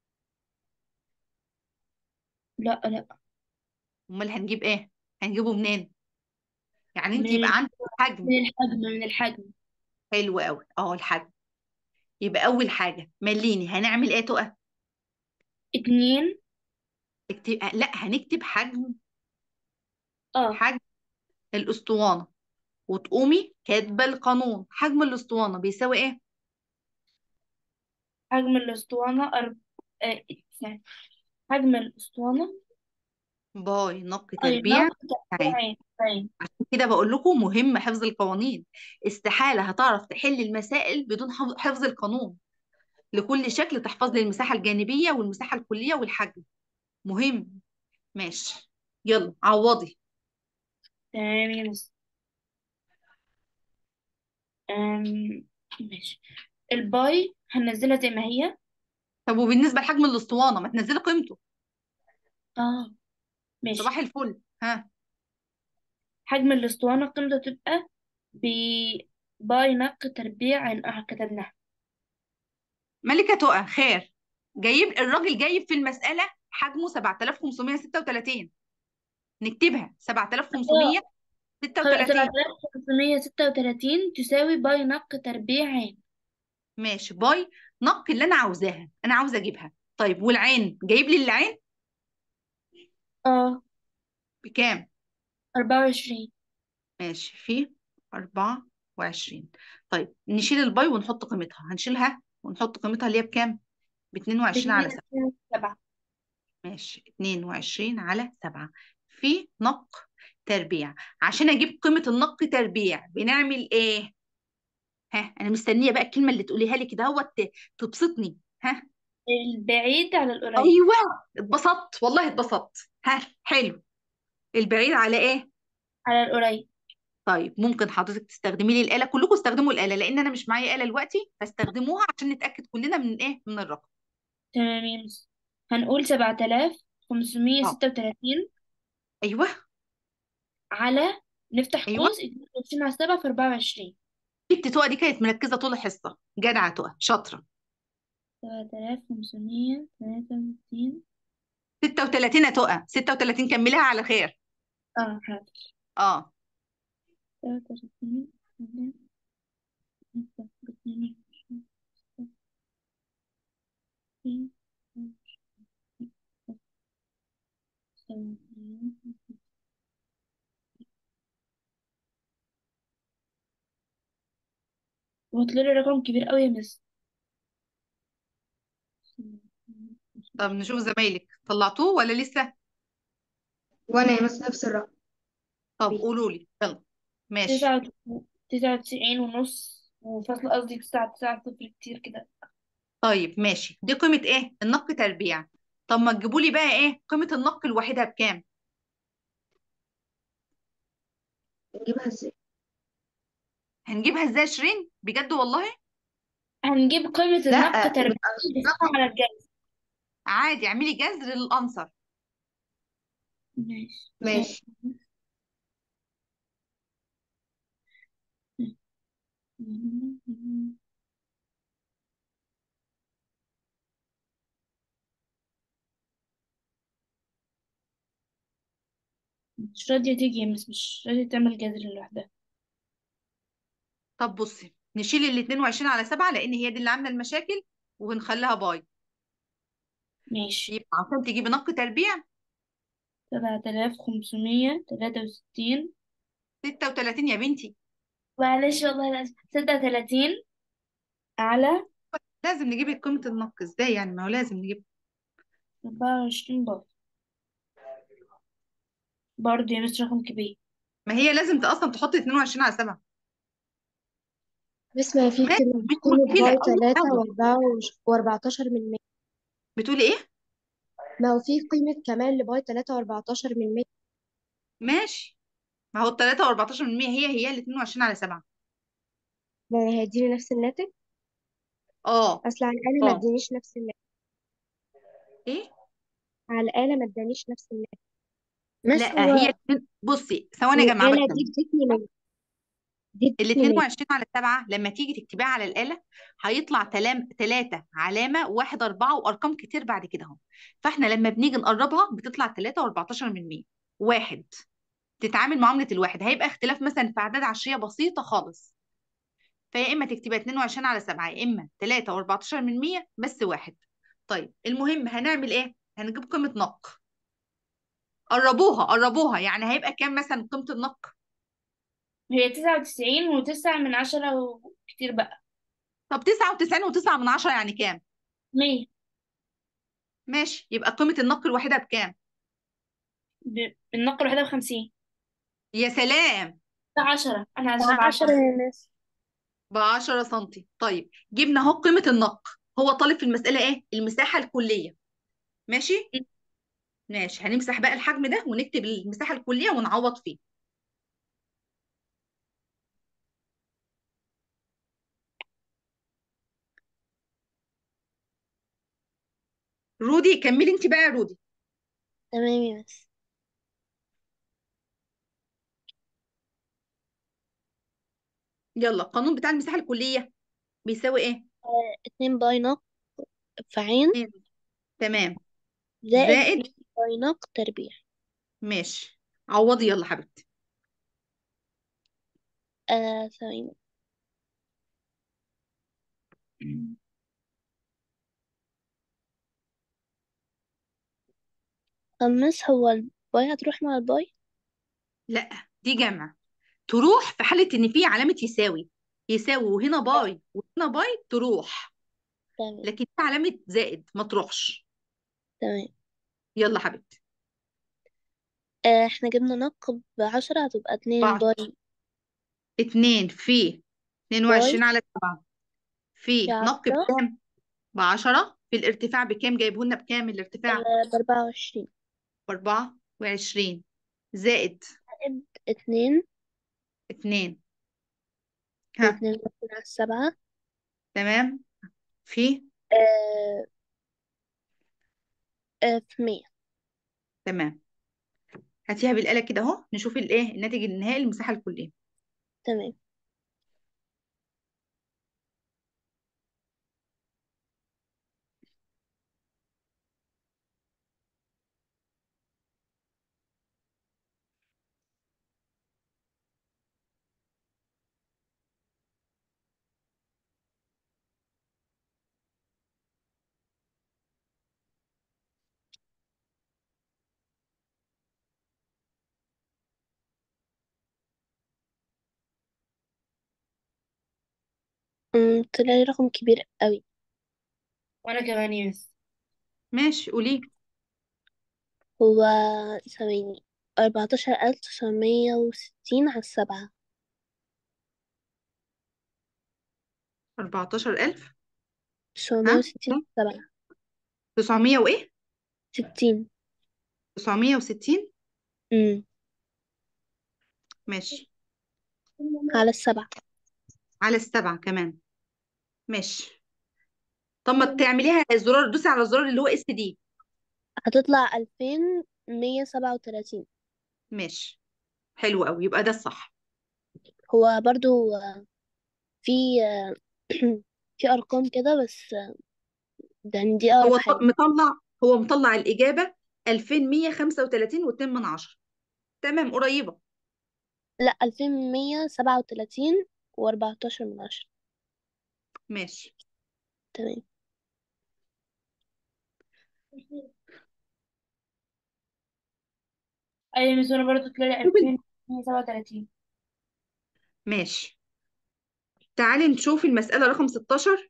لا لا امال هنجيب ايه هنجيبه منين يعني انت من يبقى ال- عندك حجم من الحجم من الحجم حلو قوي اه الحجم يبقى اول حاجة مليني هنعمل ايه تقى اتنين اكتب آه، لا هنكتب حجم اه حجم الاسطوانة وتقومي كاتبة القانون حجم الاسطوانة بيساوي ايه حجم الأسطوانة أرب... آه، ثانية. حجم الأسطوانة باي نق أي تربيع نقطة عين عين عين عشان كده بقول لكم مهم حفظ القوانين استحالة هتعرف تحل المسائل بدون حف- حفظ القانون لكل شكل تحفظ لي المساحة الجانبية والمساحة الكلية والحجم مهم ماشي يلا عوضي تمام يا مس أم... ماشي الباي هننزلها زي ما هي طب وبالنسبة لحجم الاسطوانة ما تنزلي قيمته اه ماشي صباح الفل ها حجم الأسطوانة قيمته تبقى ب باي نق تربيع عين اه كتبناها ملكة تقى خير جايب الراجل جايب في المسألة حجمه 7536 نكتبها اه 7536 سبعة آلاف خمسمية ستة وتلاتين تساوي باي نق تربيع عين ماشي باي نق اللي انا عاوزاها انا عاوزه اجيبها طيب والعين جايب لي العين اه بكام أربعة وعشرين ماشي في 24 طيب نشيل الباي ونحط قيمتها هنشيلها ونحط قيمتها اللي هي بكام ب 22 على 7 باتنين سبعة ماشي 22 على 7 في نق تربيع عشان اجيب قيمة النق تربيع بنعمل ايه ها انا مستنية بقى الكلمة اللي تقوليها لي كده هو تبسطني ها البعيد على القريب ايوه اتبسطت والله اتبسطت ها حلو البعيد على ايه على القريب طيب ممكن حضرتك تستخدمي لي الآلة كلكم استخدموا الآلة لأن أنا مش معايا آلة دلوقتي فاستخدموها عشان نتأكد كلنا من إيه من الرقم تمام يا مس هنقول سبعة آلاف خمسمية اه ستة وتلاتين أيوه على نفتح أيوه قوس اتنين وعشرين على سبعة في أربعة وعشرين بنت تقى دي كانت مركزة طول الحصة جدعة تقى شاطرة سبعة آلاف خمسمية تلاتة وستين 36 تقى 36 كمليها على خير اه حاضر اه تلاتة وستين على ستة واتنين وعشرين ستين سبعين وطلع لي رقم كبير قوي يا مس طب نشوف زمايلك طلعتوه ولا لسه وانا يا مس نفس الرقم طب قولوا لي يلا ماشي تسعة وت- تسعة وتسعين ونص وفاصلة قصدي تسعة تسعة صفر كتير كده طيب ماشي دي قيمة إيه النق تربيع طب ما تجيبوا لي بقى إيه قيمة النق الواحدة بكام نجيبها ازاي هنجيبها إزاي 20 بجد والله هنجيب قيمة لا النق تربيع يبقى نقسمها على الجذر عادي اعملي جذر للأنصر ماشي ماشي مش راضية تيجي يا مس مش راضية تعمل جذر لوحدها طب بصي نشيل ال 22 على 7 لان هي دي اللي عامله المشاكل ونخليها باي ماشي يبقى عشان تجيبي نق تربيع سبعة آلاف خمسمية تلاتة وستين 36 يا بنتي معلش والله لازم ستة وتلاتين على لازم نجيب قيمه النق ازاي يعني ما هو لازم نجيب أربعة وعشرين بار برضه يا مس رقم كبير ما هي لازم ت- اصلا تحطي 22 على 7 بس ما في ماشي قيمة مش قيمة مشكلة باي أول تلاتة أول وأربعة وش- وأربعتاشر من مية بتقولي إيه؟ ما هو في قيمة كمان لباي تلاتة وأربعتاشر من مية ماشي ما هو التلاتة و14 من 100 هي هي ال 22 على 7 يعني هيديني نفس الناتج اه أصل على الآلة ما اه ادانيش نفس الناتج ايه على الآلة ما ادانيش نفس الناتج مس لا هي هو الاتنين- بصي ثواني يا جماعة الآلة دي بكتب ادتني من دي ال ادتني من 22 على 7 لما تيجي تكتبيها على الآلة هيطلع تلام تلاتة علامة واحد أربعة وأرقام كتير بعد كده اهو فاحنا لما بنيجي نقربها بتطلع 3 و14 من 100 واحد تتعامل معاملة الواحد هيبقى اختلاف مثلا في أعداد عشرية بسيطة خالص فيا إما تكتبها 22 على 7 يا إما 3 و14 من 100 بس واحد طيب المهم هنعمل إيه؟ هنجيب قيمة نق قربوها قربوها يعني هيبقى كام مثلا قيمة النق هي تسعة وتسعين وتسعة من عشرة وكتير بقى طب 99 و9 من 10 يعني كام مية ماشي يبقى قيمة النق الواحدة بكام ب- بالنقل الواحدة بخمسين يا سلام ده عشرة أنا عشان عشرة عارفة يا مس ب 10 سنتي طيب جبنا اهو قيمة النق هو طالب في المسألة ايه المساحة الكلية ماشي ماشي هنمسح بقى الحجم ده ونكتب المساحة الكلية ونعوض فيه رودي كملي انت بقى يا رودي تمام يا مس يلا القانون بتاع المساحة الكلية بيساوي ايه اتنين باي نق في عين اتنين. تمام زائد زائد بي باي نق تربيع ماشي عوضي يلا حبيبتي آه ثواني طب مس هو الباي هتروح مع الباي لا دي جمع تروح في حالة ان في علامة يساوي يساوي وهنا باي وهنا باي تروح تمام لكن في علامة زائد ما تروحش تمام يلا حبيبتي آه احنا جبنا نق بعشرة هتبقى اتنين بعشرة. باي اتنين في 22 على سبعة في في نق عشرة بكام؟ بعشرة في الارتفاع بكام جايبه لنا بكام الارتفاع؟ آه بأربعة وعشرين بأربعة وعشرين زائد زائد اتنين اتنين في ها اتنين بس على السبعة تمام في آه آه في مية تمام هاتيها بالآلة كده اهو نشوف الايه الناتج النهائي المساحة الكلية تمام أمم، طلع لي رقم كبير قوي وأنا كمان يا مس ماشي قولي هو ثواني أربعتاشر ألف تسعمية وستين على السبعة 14000 تسعمية ها وستين على السبعة 900 وايه؟ ستين 960 أمم ماشي على السبعة على السبعة كمان ماشي طب ما تعمليها الزرار دوسي على الزرار اللي هو اس دي هتطلع ألفين مية سبعة وتلاتين ماشي حلو قوي يبقى ده الصح هو برضو آه، في آه، في أرقام كده بس آه، يعني دي أقرب هو ط- حاجة مطلع هو مطلع الإجابة 2135 و2 من عشرة تمام قريبة لا ألفين مية سبعة وتلاتين وأربعتاشر من عشرة ماشي تمام أي مس أنا برضه طلع لي شوفي ألفين مية سبعة وتلاتين ماشي تعالي نشوف المسألة رقم 16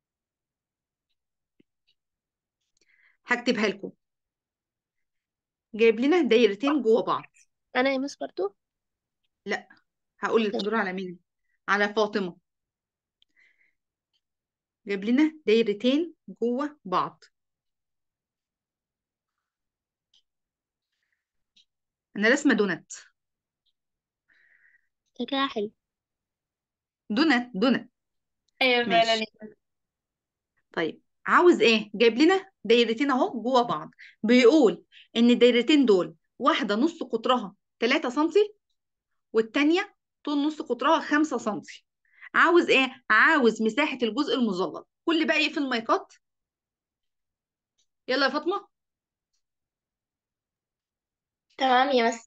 هكتبها لكم جايب لنا دايرتين جوه بعض أنا يا مس برضو لا هقول لك تمام الدور على مين على فاطمة جاب لنا دايرتين جوه بعض انا رسمه دونت شكلها حلو دونت دونت ايوه فعلا ماشي طيب عاوز ايه جايب لنا دايرتين اهو جوه بعض بيقول ان الدايرتين دول واحده نص قطرها 3 سنتي والتانية طول نص قطرها 5 سنتي عاوز ايه عاوز مساحه الجزء المظلل كل بقى يقفل المايكات يلا يا فاطمه تمام يا مس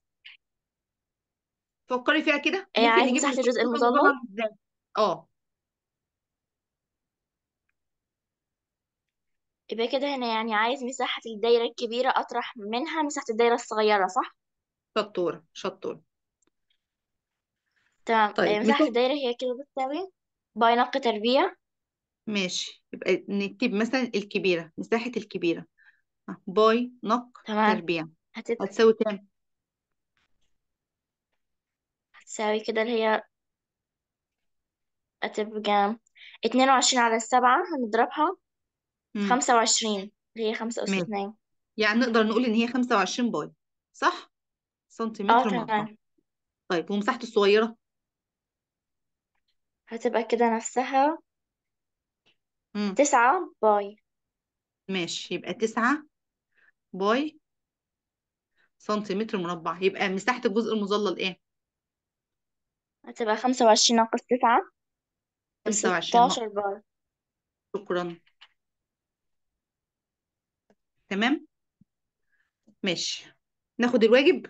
فكري فيها كده إيه ممكن عايز نجيب مساحة مساحه الجزء الجزء المظلل المظلل ازاي اه يبقى كده هنا يعني عايز مساحة الدايرة الكبيرة أطرح منها مساحة الدايرة الصغيرة صح؟ شطوره شطوره تمام طيب إيه مساحة مساحه الدايرة هي كده بتساوي باي نق تربيع ماشي يبقى نكتب مثلا الكبيره مساحه الكبيره آه، باي نق تمام تربيع هتبقى هتساوي كام هتساوي كده اللي هي هتبقى اتنين وعشرين على السبعة هنضربها في امم خمسة وعشرين اللي هي خمسة أس ماشي اتنين يعني نقدر نقول ان هي 25 باي صح اه سنتيمتر مربع تمام طيب ومساحته الصغيره هتبقى كده نفسها امم تسعة باي ماشي يبقى 9 باي سنتيمتر مربع يبقى مساحه الجزء المظلل ايه هتبقى خمسة وعشرين ناقص تسعة 25 نقط بستاشر باي شكرا تمام ماشي ناخد الواجب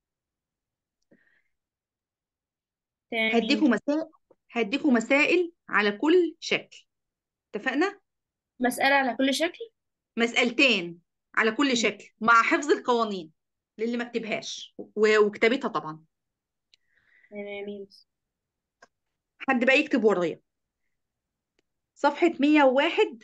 هديكوا تمام مسائل هديكوا مسائل على كل شكل اتفقنا مسألة على كل شكل مسألتين على كل مم. شكل مع حفظ القوانين للي ما كتبهاش و- وكتابتها طبعا تمام يا مس. حد بقى يكتب ورايا صفحة 101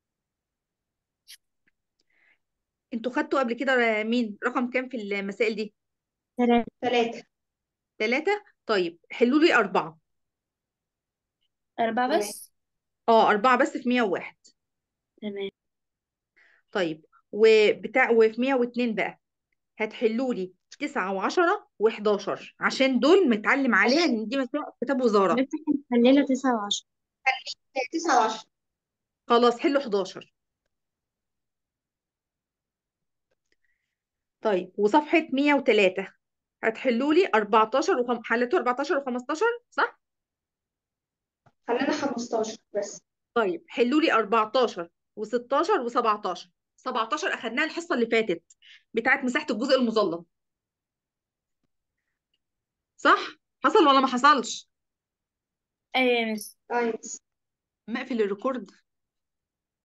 انتوا خدتوا قبل كده مين رقم كام في المسائل دي ثلاثة ثلاثة ثلاثة طيب حلوا لي أربعة أربعة تمام بس اه أربعة بس في 101 تمام طيب وبتاع وفي 102 بقى هتحلوا لي 9 و10 و11 عشان دول متعلم عليها ان دي مسائل كتاب وزارة بس احنا خلينا تسعة وعشرة تسعة وعشرة خلاص حلوا 11 طيب وصفحة 103 هتحلوا لي 14 وخم... حلتوا 14 و15 صح؟ خلينا خمستاشر بس طيب حلوا لي 14 و16 و17 17 اخدناها الحصة اللي فاتت بتاعت مساحة الجزء المظلل صح؟ حصل ولا ما حصلش؟ أيوة يا مس أيوة ما اقفل الريكورد